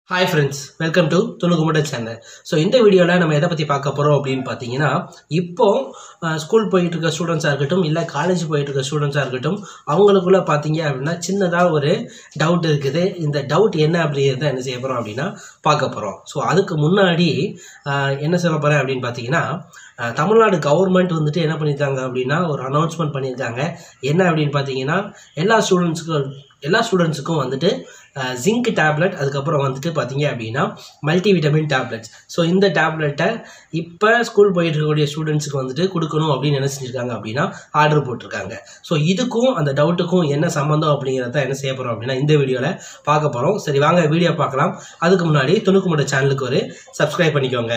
hi friends welcome to துணுகுமுட channel so இந்த வீடியோவில் நம்ம எதை பற்றி பார்க்க போகிறோம் அப்படின்னு பார்த்தீங்கன்னா இப்போ ஸ்கூல் போயிட்டு இருக்க ஸ்டூடெண்ட்ஸாக இருக்கட்டும் இல்லை காலேஜ் போயிட்டு இருக்க ஸ்டூடெண்ட்ஸாக இருக்கட்டும் அவங்களுக்குள்ள பார்த்தீங்க அப்படின்னா சின்னதாக ஒரு டவுட் இருக்குது இந்த டவுட் என்ன அப்படிங்கிறத என்ன செய்ய போகிறோம் அப்படின்னா பார்க்க போகிறோம் ஸோ அதுக்கு முன்னாடி ஆஹ், என்ன சொல்ல போகிறேன் அப்படின்னு பார்த்தீங்கன்னா ஆஹ், தமிழ்நாடு கவர்மெண்ட் வந்துட்டு என்ன பண்ணியிருக்காங்க அப்படின்னா ஒரு அனௌன்ஸ்மெண்ட் பண்ணியிருக்காங்க என்ன அப்படின்னு பார்த்தீங்கன்னா எல்லா ஸ்டூடெண்ட்ஸுக்கும் எல்லா ஸ்டூடெண்ட்ஸுக்கும் வந்துட்டு ஜிங்க் டேப்லெட் அதுக்கப்புறம் வந்துட்டு பார்த்தீங்க அப்படின்னா மல்டி விட்டமின் டேப்லெட்ஸ் ஸோ இந்த டேப்லெட்டை இப்போ ஸ்கூல் போயிட்டு இருக்கக்கூடிய ஸ்டூடெண்ட்ஸுக்கு வந்துட்டு கொடுக்கணும் அப்படின்னு என்ன செஞ்சுருக்காங்க அப்படின்னா ஆர்டர் போட்டிருக்காங்க ஸோ இதுக்கும் அந்த டவுட்டுக்கும் என்ன சம்மந்தம் அப்படிங்கிறத என்ன செய்ய போகிறோம் அப்படின்னா இந்த வீடியோவில் பார்க்க போகிறோம் சரி வாங்க வீடியோ பார்க்கலாம் அதுக்கு முன்னாடி துணுக்குமுட சேனலுக்கு ஒரு சப்ஸ்கிரைப் பண்ணிக்கோங்க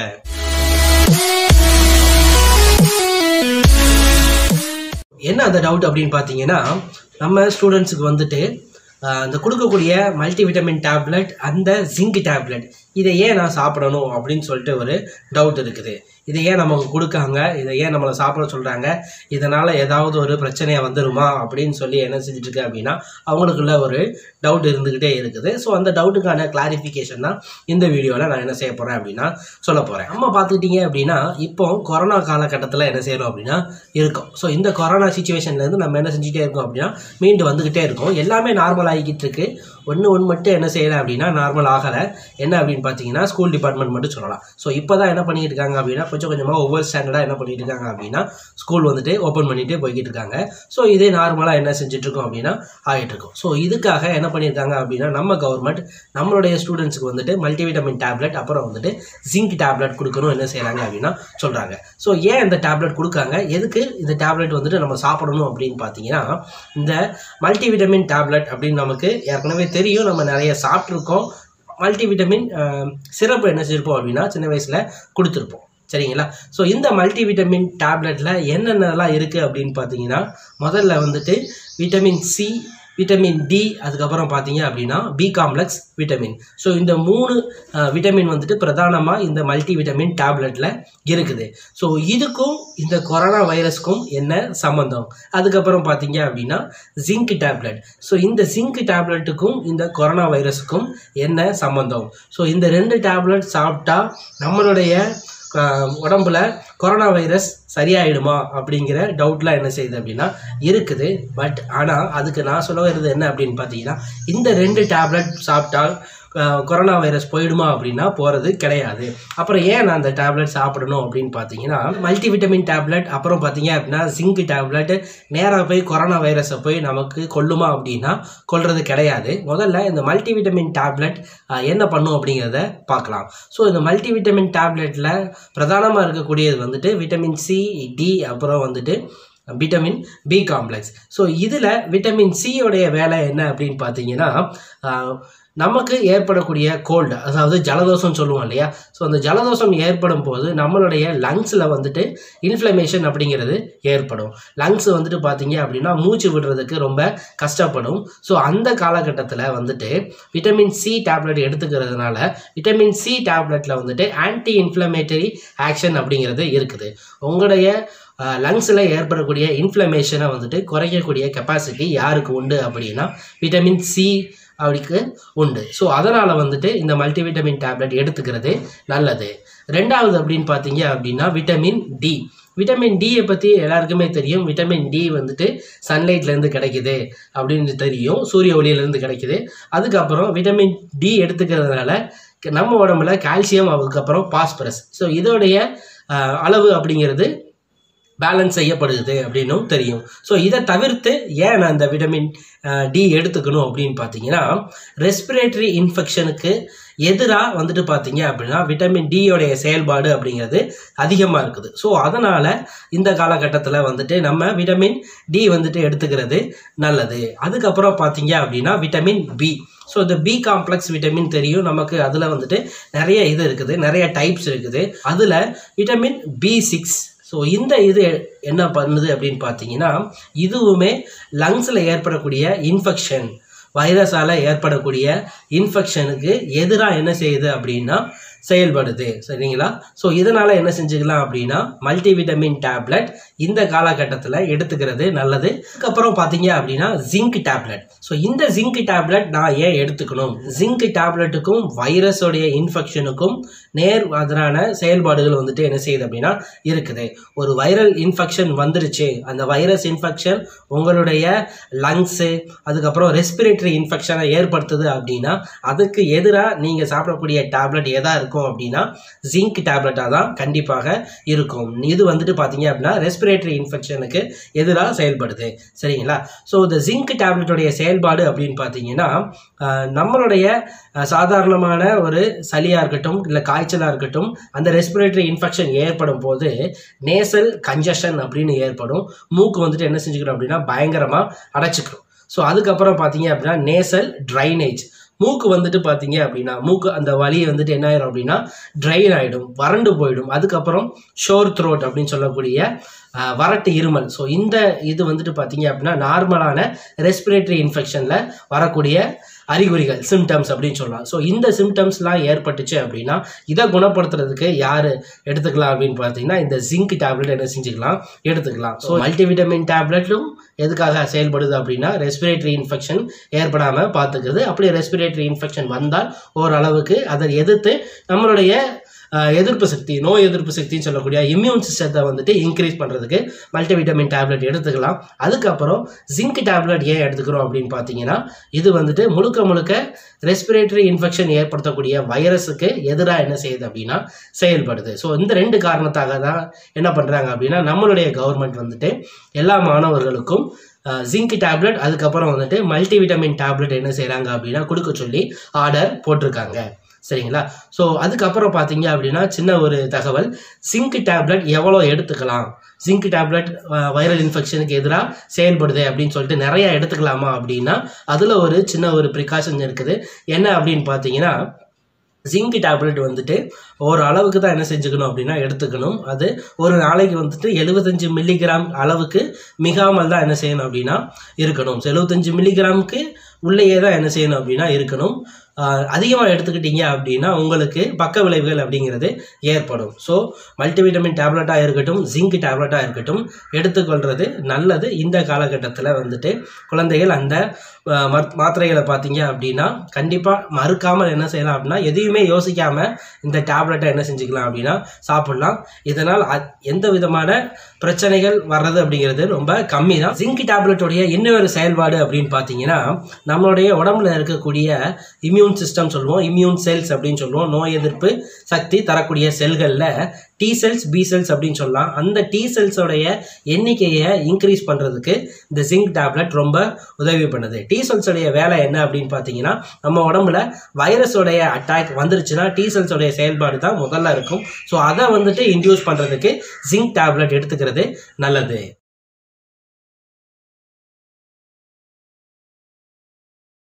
என்ன அந்த டவுட் அப்படின்னு பார்த்தீங்கன்னா நம்ம ஸ்டூடெண்ட்ஸுக்கு வந்துட்டு ஆஹ், இந்த கொடுக்கக்கூடிய மல்டி விட்டமின் டேப்லெட் அந்த ஜிங்க் டேப்லெட் இதை ஏன் நான் சாப்பிடணும் அப்படின்னு சொல்லிட்டு ஒரு டவுட் இருக்குது இதை ஏன் நமக்கு கொடுக்காங்க இதை ஏன் நம்மளை சாப்பிட சொல்கிறாங்க இதனால் ஏதாவது ஒரு பிரச்சனையாக வந்துருமா அப்படின்னு சொல்லி என்ன செஞ்சுட்டு இருக்கு அப்படின்னா அவங்களுக்குள்ள ஒரு டவுட் இருந்துக்கிட்டே இருக்குது ஸோ அந்த டவுட்டுக்கான கிளாரிஃபிகேஷன் தான் இந்த வீடியோவில் நான் என்ன செய்ய போகிறேன் அப்படின்னா சொல்ல போகிறேன் நம்ம பார்த்துக்கிட்டீங்க அப்படின்னா இப்போ கொரோனா காலகட்டத்தில் என்ன செய்யறோம் அப்படின்னா இருக்கோம் ஸோ இந்த கொரோனா சுச்சுவேஷன்லேருந்து நம்ம என்ன செஞ்சுட்டே இருக்கோம் அப்படின்னா மீண்டு வந்துக்கிட்டே இருக்கோம் எல்லாமே நார்மல் ஆகிக்கிட்டு இருக்கு ஒன்று ஒன்று மட்டும் என்ன செய்யலை அப்படின்னா நார்மல் ஆகலை என்ன அப்படின்னு பார்த்தீங்கன்னா ஸ்கூல் டிபார்ட்மெண்ட் மட்டும் சொல்லலாம் ஸோ இப்போ தான் என்ன பண்ணிட்டு இருக்காங்க அப்படின்னா கொஞ்சம் கொஞ்சமாக ஒவ்வொரு ஸ்டாண்டர்டாக என்ன பண்ணிட்டு இருக்காங்க அப்படின்னா ஸ்கூல் வந்துட்டு ஓப்பன் பண்ணிட்டு போய்கிட்டு இருக்காங்க ஸோ இதே நார்மலாக என்ன செஞ்சுட்டு இருக்கோம் அப்படின்னா ஆகிட்டு இருக்கோம் ஸோ இதுக்காக என்ன பண்ணியிருக்காங்க அப்படின்னா நம்ம கவர்மெண்ட் நம்மளுடைய ஸ்டூடெண்ட்ஸுக்கு வந்துட்டு மல்டிவிட்டமின் டேப்லெட் அப்புறம் வந்துட்டு ஜிங்க் டேப்லெட் கொடுக்கணும் என்ன செய்கிறாங்க அப்படின்னா சொல்கிறாங்க ஸோ ஏன் இந்த டேப்லெட் கொடுக்காங்க எதுக்கு இந்த டேப்லெட் வந்துட்டு நம்ம சாப்பிடணும் அப்படின்னு பார்த்தீங்கன்னா இந்த மல்டிவிட்டமின் டேப்லெட் அப்படின்னு நமக்கு ஏற்கனவே தெரியும் நம்ம நிறைய சாப்பிட்ருக்கோம் மல்டிவிட்டமின் சிறப்பு என்ன செஞ்சிருப்போம் அப்படின்னா சின்ன வயசில் கொடுத்துருப்போம் சரிங்களா ஸோ இந்த மல்டிவிட்டமின் டேப்லெட்டில் என்னென்னலாம் இருக்குது அப்படின்னு பார்த்தீங்கன்னா முதல்ல வந்துட்டு விட்டமின் சி விட்டமின் டி அதுக்கப்புறம் பார்த்தீங்க அப்படின்னா பி காம்ப்ளெக்ஸ் விட்டமின் ஸோ இந்த மூணு அஹ், விட்டமின் வந்துட்டு பிரதானமாக இந்த மல்டி விட்டமின் டேப்லெட்டில் இருக்குது ஸோ இதுக்கும் இந்த கொரோனா வைரஸ்க்கும் என்ன சம்மந்தம் அதுக்கப்புறம் பார்த்தீங்க அப்படின்னா ஜிங்க் டேப்லெட் ஸோ இந்த ஜிங்க் டேப்லெட்டுக்கும் இந்த கொரோனா வைரஸுக்கும் என்ன சம்மந்தம் ஸோ இந்த ரெண்டு டேப்லெட் சாப்பிட்டா நம்மளுடைய ஆஹ், உடம்புல கொரோனா வைரஸ் சரியாயிடுமா அப்படிங்கிற டவுட்லாம் என்ன செய்யுது அப்படின்னா இருக்குது பட் ஆனால் அதுக்கு நான் சொல்ல வருது என்ன அப்படின்னு பார்த்தீங்கன்னா இந்த ரெண்டு டேப்லெட் சாப்பிட்டால் ஆஹ், கொரோனா வைரஸ் போயிடுமா அப்படின்னா போகிறது கிடையாது அப்புறம் ஏன் நான் அந்த டேப்லெட் சாப்பிடணும் அப்படின்னு பார்த்தீங்கன்னா மல்டி விட்டமின் டேப்லெட் அப்புறம் பார்த்தீங்க அப்படின்னா ஜிங்க் டேப்லெட் நேராக போய் கொரோனா வைரஸை போய் நமக்கு கொல்லுமா அப்படின்னா கொல்றது கிடையாது முதல்ல இந்த மல்டி விட்டமின் டேப்லெட் என்ன பண்ணும் அப்படிங்கிறத பார்க்கலாம் ஸோ இந்த மல்டி விட்டமின் டேப்லெட்டில் பிரதானமாக இருக்கக்கூடியது வந்துட்டு விட்டமின் சி டி அப்புறம் வந்துட்டு விட்டமின் பி காம்ப்ளெக்ஸ் ஸோ இதில் விட்டமின் சியோடைய வேலை என்ன அப்படின்னு பார்த்தீங்கன்னா ஆஹ், நமக்கு ஏற்படக்கூடிய கோல்டு அதாவது ஜலதோஷம் சொல்லுவோம் இல்லையா ஸோ அந்த ஜலதோஷம் ஏற்படும் போது நம்மளுடைய லங்ஸில் வந்துட்டு இன்ஃப்ளமேஷன் அப்படிங்கிறது ஏற்படும் லங்ஸ் வந்துட்டு பார்த்தீங்க அப்படின்னா மூச்சு விடுறதுக்கு ரொம்ப கஷ்டப்படும் ஸோ அந்த காலகட்டத்தில் வந்துட்டு விட்டமின் சி டேப்லெட் எடுத்துக்கிறதுனால விட்டமின் சி டேப்லெட்டில் வந்துட்டு ஆன்டி இன்ஃப்ளமேட்டரி ஆக்ஷன் அப்படிங்கிறது இருக்குது உங்களுடைய லங்ஸில் ஏற்படக்கூடிய இன்ஃப்ளமேஷனை வந்துட்டு குறைக்கக்கூடிய கெப்பாசிட்டி யாருக்கு உண்டு அப்படின்னா விட்டமின் சி அவருக்கு உண்டு ஸோ அதனால் வந்துட்டு இந்த மல்டிவிட்டமின் டேப்லெட் எடுத்துக்கிறது நல்லது ரெண்டாவது அப்படின்னு பார்த்தீங்க அப்படின்னா விட்டமின் டி விட்டமின் டியை பற்றி எல்லாருக்குமே தெரியும் விட்டமின் டி வந்துட்டு சன்லைட்லேருந்து கிடைக்குது அப்படின்னு தெரியும் சூரிய ஒளியிலேருந்து கிடைக்குது அதுக்கப்புறம் விட்டமின் டி எடுத்துக்கிறதுனால நம்ம உடம்புல கால்சியம் அதுக்கப்புறம் பாஸ்பரஸ் ஸோ இதோடைய அஹ், அளவு அப்படிங்கிறது பேலன்ஸ் செய்யப்படுது அப்படின்னும் தெரியும் ஸோ இதை தவிர்த்து ஏன் நான் இந்த விட்டமின் டி எடுத்துக்கணும் அப்படின்னு பார்த்தீங்கன்னா ரெஸ்பிரேட்டரி இன்ஃபெக்ஷனுக்கு எதிராக வந்துட்டு பார்த்தீங்க அப்படின்னா விட்டமின் டியோடைய செயல்பாடு அப்படிங்கிறது அதிகமாக இருக்குது ஸோ அதனால் இந்த காலகட்டத்தில் வந்துட்டு நம்ம விட்டமின் டி வந்துட்டு எடுத்துக்கிறது நல்லது அதுக்கப்புறம் பார்த்தீங்க அப்படின்னா விட்டமின் பி ஸோ இந்த பி காம்ப்ளெக்ஸ் விட்டமின் தெரியும் நமக்கு அதில் வந்துட்டு நிறைய இது இருக்குது நிறைய டைப்ஸ் இருக்குது அதில் விட்டமின் பி சிக்ஸ் ஸோ இந்த இது என்ன பண்ணுது அப்படின்னு பார்த்தீங்கன்னா இதுவுமே லங்ஸில் ஏற்படக்கூடிய இன்ஃபெக்ஷன் வைரஸால் ஏற்படக்கூடிய இன்ஃபெக்ஷனுக்கு எதிராக என்ன செய்யுது அப்படின்னா செயல்படுது சரிங்களா ஸோ இதனால் என்ன செஞ்சுக்கலாம் அப்படின்னா மல்டிவிட்டமின் டேப்லெட் இந்த காலகட்டத்தில் எடுத்துக்கிறது நல்லது அதுக்கப்புறம் பார்த்தீங்க அப்படின்னா ஜிங்க் டேப்லெட் ஸோ இந்த ஜிங்க் டேப்லெட் நான் ஏன் எடுத்துக்கணும் ஜிங்க் டேப்லெட்டுக்கும் வைரஸோடைய இன்ஃபெக்ஷனுக்கும் நேர் எதிரான செயல்பாடுகள் வந்துட்டு என்ன செய்யுது அப்படின்னா இருக்குது ஒரு வைரல் இன்ஃபெக்ஷன் வந்துருச்சு அந்த வைரஸ் இன்ஃபெக்ஷன் உங்களுடைய லங்ஸு அதுக்கப்புறம் ரெஸ்பிரேட்டரி இன்ஃபெக்ஷனை ஏற்படுத்துது அப்படின்னா அதுக்கு எதிராக நீங்கள் சாப்பிடக்கூடிய டேப்லெட் எதா இருக்கும் அப்படின்னா ஜிங்க் டேப்லெட்டாக தான் கண்டிப்பாக இருக்கும் இது வந்துட்டு பார்த்தீங்க அப்படின்னா ரெஸ்பிரேட்டரி இன்ஃபெக்ஷனுக்கு எதிராக செயல்படுது சரிங்களா ஸோ இந்த ஜிங்க் டேப்லெட்டுடைய செயல்பாடு அப்படின்னு பார்த்தீங்கன்னா ஆஹ், நம்மளுடைய ஆஹ், சாதாரணமான ஒரு சளியாக இருக்கட்டும் இல்லை காய்ச்சலாக இருக்கட்டும் அந்த ரெஸ்பிரேட்டரி இன்ஃபெக்ஷன் ஏற்படும் போது நேசல் கன்ஜஷன் அப்படின்னு ஏற்படும் மூக்கு வந்துட்டு என்ன செஞ்சுக்கிறோம் அப்படின்னா பயங்கரமாக அடைச்சிக்கிறோம் ஸோ அதுக்கப்புறம் பார்த்தீங்க அப்படின்னா நேசல் ட்ரைனேஜ் மூக்கு வந்துட்டு பார்த்தீங்க அப்படின்னா மூக்கு அந்த வலி வந்துட்டு என்ன ஆயிரும் அப்படின்னா ட்ரைன் ஆகிடும் வறண்டு போயிடும் அதுக்கப்புறம் ஷோர் த்ரோட் அப்படின்னு சொல்லக்கூடிய ஆஹ், வறட்டு இருமல் ஸோ இந்த இது வந்துட்டு பார்த்தீங்க அப்படின்னா நார்மலான ரெஸ்பிரேட்டரி இன்ஃபெக்ஷனில் வரக்கூடிய அறிகுறிகள் சிம்டம்ஸ் அப்படின்னு சொல்லலாம் ஸோ இந்த சிம்டம்ஸ்லாம் ஏற்பட்டுச்சு அப்படின்னா இதை குணப்படுத்துறதுக்கு யார் எடுத்துக்கலாம் அப்படின்னு பார்த்தீங்கன்னா இந்த ஜிங்க் டேப்லெட் என்ன செஞ்சுக்கலாம் எடுத்துக்கலாம் ஸோ மல்டிவிட்டமின் டேப்லெட்டும் எதுக்காக செயல்படுது அப்படின்னா ரெஸ்பிரேட்டரி இன்ஃபெக்ஷன் ஏற்படாமல் பார்த்துக்குது அப்படி ரெஸ்பிரேட்டரி இன்ஃபெக்ஷன் வந்தால் ஓரளவுக்கு அதை எதிர்த்து நம்மளுடைய அஹ், எதிர்ப்பு சக்தி நோய் எதிர்ப்பு சக்தின்னு சொல்லக்கூடிய இம்யூன் சிஸ்டத்தை வந்துட்டு இன்க்ரீஸ் பண்ணுறதுக்கு மல்டிவிட்டமின் டேப்லெட் எடுத்துக்கலாம் அதுக்கப்புறம் ஜிங்க் டேப்லெட் ஏன் எடுத்துக்கிறோம் அப்படின்னு பார்த்தீங்கன்னா இது வந்துட்டு முழுக்க முழுக்க ரெஸ்பிரேட்டரி இன்ஃபெக்ஷன் ஏற்படுத்தக்கூடிய வைரஸுக்கு எதிராக என்ன செய்யுது அப்படின்னா செயல்படுது ஸோ இந்த ரெண்டு காரணத்தாக தான் என்ன பண்ணுறாங்க அப்படின்னா நம்மளுடைய கவர்மெண்ட் வந்துட்டு எல்லா மாணவர்களுக்கும் ஜிங்க் டேப்லெட் அதுக்கப்புறம் வந்துட்டு மல்டிவிட்டமின் டேப்லெட் என்ன செய்கிறாங்க அப்படின்னா கொடுக்க சொல்லி ஆர்டர் போட்டிருக்காங்க சரிங்களா ஸோ அதுக்கப்புறம் பார்த்தீங்க அப்படின்னா சின்ன ஒரு தகவல் ஜிங்க் டேப்லெட் எவ்வளோ எடுத்துக்கலாம் ஜிங்க் டேப்லெட் வைரல் இன்ஃபெக்ஷனுக்கு எதிராக செயல்படுது அப்படின்னு சொல்லிட்டு நிறைய எடுத்துக்கலாமா அப்படின்னா அதில் ஒரு சின்ன ஒரு ப்ரிகாஷன் இருக்குது என்ன அப்படின்னு பார்த்தீங்கன்னா ஜிங்க் டேப்லெட் வந்துட்டு ஒரு அளவுக்கு தான் என்ன செஞ்சுக்கணும் அப்படின்னா எடுத்துக்கணும் அது ஒரு நாளைக்கு வந்துட்டு எழுபத்தஞ்சு மில்லிகிராம் அளவுக்கு மிகாமல் தான் என்ன செய்யணும் அப்படின்னா இருக்கணும் ஸோ எழுபத்தஞ்சு மில்லிகிராமுக்கு உள்ளேயே தான் என்ன செய்யணும் அப்படின்னா இருக்கணும் அதிகமாக எடுத்துக்கிட்டீங்க அப்படின்னா உங்களுக்கு பக்க விளைவுகள் அப்படிங்கிறது ஏற்படும் ஸோ மல்டிவிட்டமின் டேப்லெட்டாக இருக்கட்டும் ஜிங்க் டேப்லெட்டாக இருக்கட்டும் எடுத்துக்கொள்வது நல்லது இந்த காலகட்டத்தில் வந்துட்டு குழந்தைகள் அந்த அஹ், மருத்- மாத்திரைகளை பார்த்தீங்க அப்படின்னா கண்டிப்பாக மறுக்காமல் என்ன செய்யலாம் அப்படின்னா எதையுமே யோசிக்காமல் இந்த டேப்லெட்டை என்ன செஞ்சுக்கலாம் அப்படின்னா சாப்பிடலாம் இதனால் அ- எந்த விதமான பிரச்சனைகள் வர்றது அப்படிங்கிறது ரொம்ப கம்மி தான் ஜிங்க் டேப்லெட்டுடைய இன்னொரு செயல்பாடு அப்படின்னு பார்த்தீங்கன்னா நம்மளுடைய உடம்புல இருக்கக்கூடிய இம்யூன் சிஸ்டம் சொல்லுவோம் இம்யூன் செல்ஸ் அப்படின்னு சொல்லுவோம் நோய் எதிர்ப்பு சக்தி தரக்கூடிய செல்களில் டி செல்ஸ் பி செல்ஸ் அப்படின்னு சொல்லலாம் அந்த டி செல்ஸோடைய எண்ணிக்கையை இன்க்ரீஸ் பண்ணுறதுக்கு இந்த ஜிங்க் டேப்லெட் ரொம்ப உதவி பண்ணுது டி செல்ஸோடைய வேலை என்ன அப்படின்னு பார்த்தீங்கன்னா நம்ம உடம்புல வைரஸோடைய அட்டாக் வந்துருச்சுன்னா டி செல்ஸோடைய செயல்பாடு தான் முதல்ல இருக்கும் ஸோ அதை வந்துட்டு இன்டியூஸ் பண்ணுறதுக்கு ஜிங்க் டேப்லெட் எடுத்துக்கிறது நல்லது